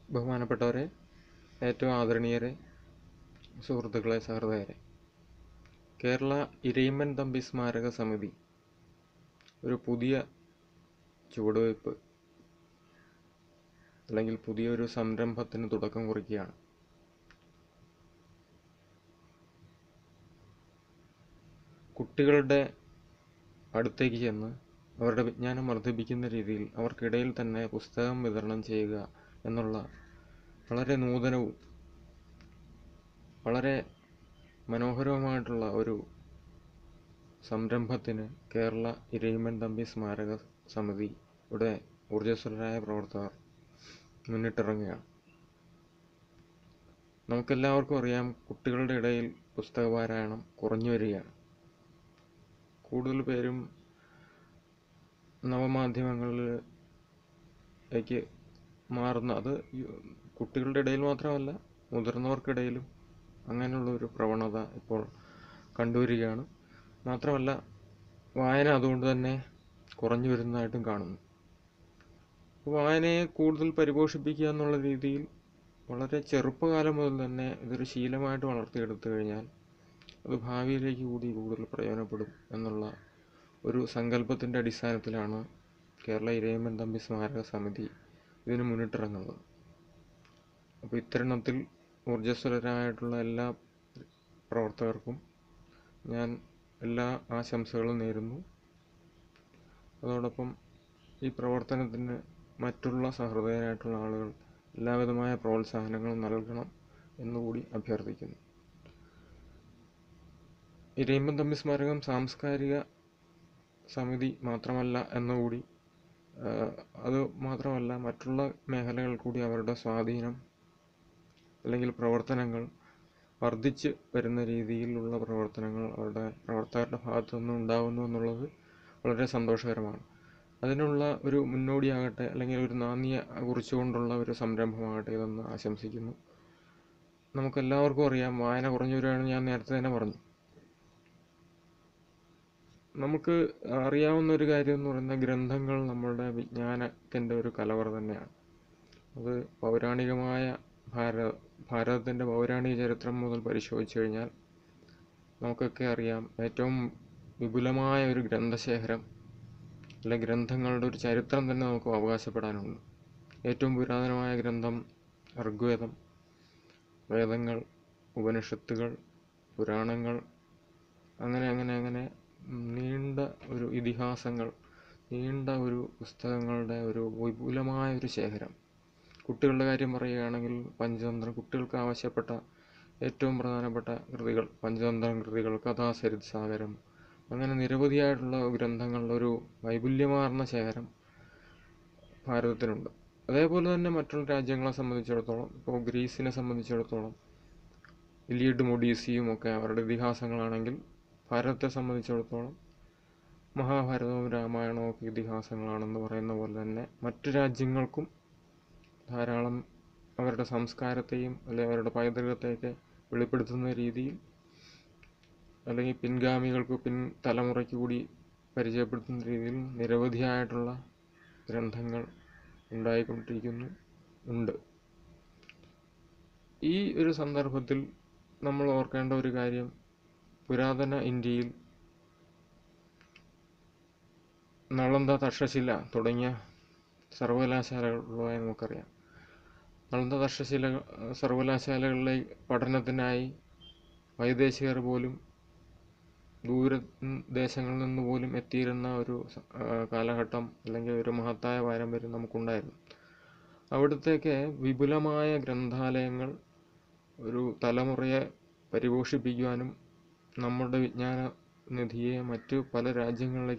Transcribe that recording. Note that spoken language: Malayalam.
ബഹുമാനപ്പെട്ടവരെ ഏറ്റവും ആദരണീയരെ സുഹൃത്തുക്കളെ സഹൃദയരെ കേരള ഇരയിമ്മൻ തമ്പി സ്മാരക സമിതി ഒരു പുതിയ ചുവടുവയ്പ് അല്ലെങ്കിൽ പുതിയൊരു സംരംഭത്തിന് തുടക്കം കുറിക്കുകയാണ് കുട്ടികളുടെ അടുത്തേക്ക് ചെന്ന് അവരുടെ വിജ്ഞാനം വർദ്ധിപ്പിക്കുന്ന രീതിയിൽ അവർക്കിടയിൽ തന്നെ പുസ്തകം വിതരണം ചെയ്യുക എന്നുള്ള വളരെ നൂതനവും വളരെ മനോഹരവുമായിട്ടുള്ള ഒരു സംരംഭത്തിന് കേരള ഇരയിമ്മൻ തമ്പി സ്മാരക സമിതിയുടെ ഊർജ്ജസ്വലരായ പ്രവർത്തകർ മുന്നിട്ടിറങ്ങുകയാണ് നമുക്കെല്ലാവർക്കും അറിയാം കുട്ടികളുടെ ഇടയിൽ പുസ്തക പാരായണം കുറഞ്ഞു വരികയാണ് കൂടുതൽ പേരും നവമാധ്യമങ്ങളിലേക്ക് മാറുന്ന അത് കുട്ടികളുടെ ഇടയിൽ മാത്രമല്ല മുതിർന്നവർക്കിടയിലും അങ്ങനെയുള്ള ഒരു പ്രവണത ഇപ്പോൾ കണ്ടുവരികയാണ് മാത്രമല്ല വായന അതുകൊണ്ട് തന്നെ കുറഞ്ഞു വരുന്നതായിട്ടും കാണുന്നു വായനയെ കൂടുതൽ പരിപോഷിപ്പിക്കുക എന്നുള്ള രീതിയിൽ വളരെ ചെറുപ്പകാലം മുതൽ തന്നെ ഇതൊരു ശീലമായിട്ട് വളർത്തിയെടുത്തു കഴിഞ്ഞാൽ അത് ഭാവിയിലേക്ക് കൂടി കൂടുതൽ പ്രയോജനപ്പെടും എന്നുള്ള ഒരു സങ്കല്പത്തിൻ്റെ അടിസ്ഥാനത്തിലാണ് കേരള ഇരയമ്മൻ തമ്പി സ്മാരക സമിതി ഇതിന് മുന്നിട്ടിറങ്ങുന്നത് അപ്പോൾ ഇത്തരുണത്തിൽ ഊർജ്ജസ്വലരായിട്ടുള്ള എല്ലാ പ്രവർത്തകർക്കും ഞാൻ എല്ലാ ആശംസകളും നേരുന്നു അതോടൊപ്പം ഈ പ്രവർത്തനത്തിന് മറ്റുള്ള സഹൃദയരായിട്ടുള്ള ആളുകൾ എല്ലാവിധമായ പ്രോത്സാഹനങ്ങളും നൽകണം എന്നുകൂടി അഭ്യർത്ഥിക്കുന്നു ഇരയിമ്പൻ തമ്പി സ്മാരകം സാംസ്കാരിക സമിതി മാത്രമല്ല എന്നുകൂടി അത് മാത്രമല്ല മറ്റുള്ള മേഖലകൾ കൂടി അവരുടെ സ്വാധീനം അല്ലെങ്കിൽ പ്രവർത്തനങ്ങൾ വർദ്ധിച്ച് വരുന്ന രീതിയിലുള്ള പ്രവർത്തനങ്ങൾ അവരുടെ പ്രവർത്തകരുടെ ഭാഗത്തു നിന്നും ഉണ്ടാകുന്നു എന്നുള്ളത് വളരെ സന്തോഷകരമാണ് അതിനുള്ള ഒരു മുന്നോടിയാകട്ടെ അല്ലെങ്കിൽ ഒരു നാന്ദിയ കുറിച്ചുകൊണ്ടുള്ള ഒരു സംരംഭമാകട്ടെ ഇതെന്ന് ആശംസിക്കുന്നു നമുക്കെല്ലാവർക്കും അറിയാം വായന കുറഞ്ഞു വരികയാണെന്ന് ഞാൻ നേരത്തെ തന്നെ പറഞ്ഞു നമുക്ക് അറിയാവുന്ന ഒരു കാര്യം എന്ന് പറയുന്ന ഗ്രന്ഥങ്ങൾ നമ്മളുടെ വിജ്ഞാനത്തിൻ്റെ ഒരു കലവറ തന്നെയാണ് അത് പൗരാണികമായ ഭാരത ഭാരതത്തിൻ്റെ പൗരാണിക ചരിത്രം മുതൽ പരിശോധിച്ചു കഴിഞ്ഞാൽ നമുക്കൊക്കെ അറിയാം ഏറ്റവും വിപുലമായ ഒരു ഗ്രന്ഥശേഖരം അല്ലെ ഗ്രന്ഥങ്ങളുടെ ഒരു ചരിത്രം തന്നെ നമുക്ക് അവകാശപ്പെടാനുണ്ട് ഏറ്റവും പുരാതനമായ ഗ്രന്ഥം ഋഗ്വേദം വേദങ്ങൾ ഉപനിഷത്തുകൾ പുരാണങ്ങൾ അങ്ങനെ അങ്ങനെ അങ്ങനെ നീണ്ട ഒരു ഇതിഹാസങ്ങൾ നീണ്ട ഒരു പുസ്തകങ്ങളുടെ ഒരു വിപുലമായ ഒരു ശേഖരം കുട്ടികളുടെ കാര്യം പറയുകയാണെങ്കിൽ പഞ്ചതന്ത്രം കുട്ടികൾക്ക് ആവശ്യപ്പെട്ട ഏറ്റവും പ്രധാനപ്പെട്ട കൃതികൾ പഞ്ചതന്ത്രം കൃതികൾ കഥാസരിത് സാഗരം അങ്ങനെ നിരവധിയായിട്ടുള്ള ഗ്രന്ഥങ്ങളുടെ ഒരു വൈപുല്യമാർന്ന ശേഖരം ഭാരതത്തിനുണ്ട് അതേപോലെ തന്നെ മറ്റുള്ള രാജ്യങ്ങളെ സംബന്ധിച്ചിടത്തോളം ഇപ്പോൾ ഗ്രീസിനെ സംബന്ധിച്ചിടത്തോളം ഇലിയഡും ഒഡീസിയും ഒക്കെ അവരുടെ ഇതിഹാസങ്ങളാണെങ്കിൽ ഭാരതത്തെ സംബന്ധിച്ചിടത്തോളം മഹാഭാരതവും രാമായണവും ഒക്കെ ഇതിഹാസങ്ങളാണെന്ന് പറയുന്ന പോലെ തന്നെ മറ്റു രാജ്യങ്ങൾക്കും ധാരാളം അവരുടെ സംസ്കാരത്തെയും അല്ലെങ്കിൽ അവരുടെ പൈതൃകത്തെയൊക്കെ വെളിപ്പെടുത്തുന്ന രീതിയിൽ അല്ലെങ്കിൽ പിൻഗാമികൾക്ക് പിൻ തലമുറയ്ക്ക് കൂടി പരിചയപ്പെടുത്തുന്ന രീതിയിൽ നിരവധിയായിട്ടുള്ള ഗ്രന്ഥങ്ങൾ ഉണ്ടായിക്കൊണ്ടിരിക്കുന്നു ഉണ്ട് ഈ ഒരു സന്ദർഭത്തിൽ നമ്മൾ ഓർക്കേണ്ട ഒരു കാര്യം പുരാതന ഇന്ത്യയിൽ നളന്ദ തക്ഷശില തുടങ്ങിയ സർവകലാശാലകളുള്ളതായി നമുക്കറിയാം നളന്ദ തക്ഷശില സർവകലാശാലകളിലെ പഠനത്തിനായി വൈദേശികർ പോലും ദൂര ദേശങ്ങളിൽ നിന്ന് പോലും എത്തിയിരുന്ന ഒരു കാലഘട്ടം അല്ലെങ്കിൽ ഒരു മഹത്തായ പാരമ്പര്യം നമുക്കുണ്ടായിരുന്നു അവിടത്തേക്ക് വിപുലമായ ഗ്രന്ഥാലയങ്ങൾ ഒരു തലമുറയെ പരിപോഷിപ്പിക്കുവാനും നമ്മുടെ വിജ്ഞാന നിധിയെ മറ്റു പല രാജ്യങ്ങളിലേക്ക്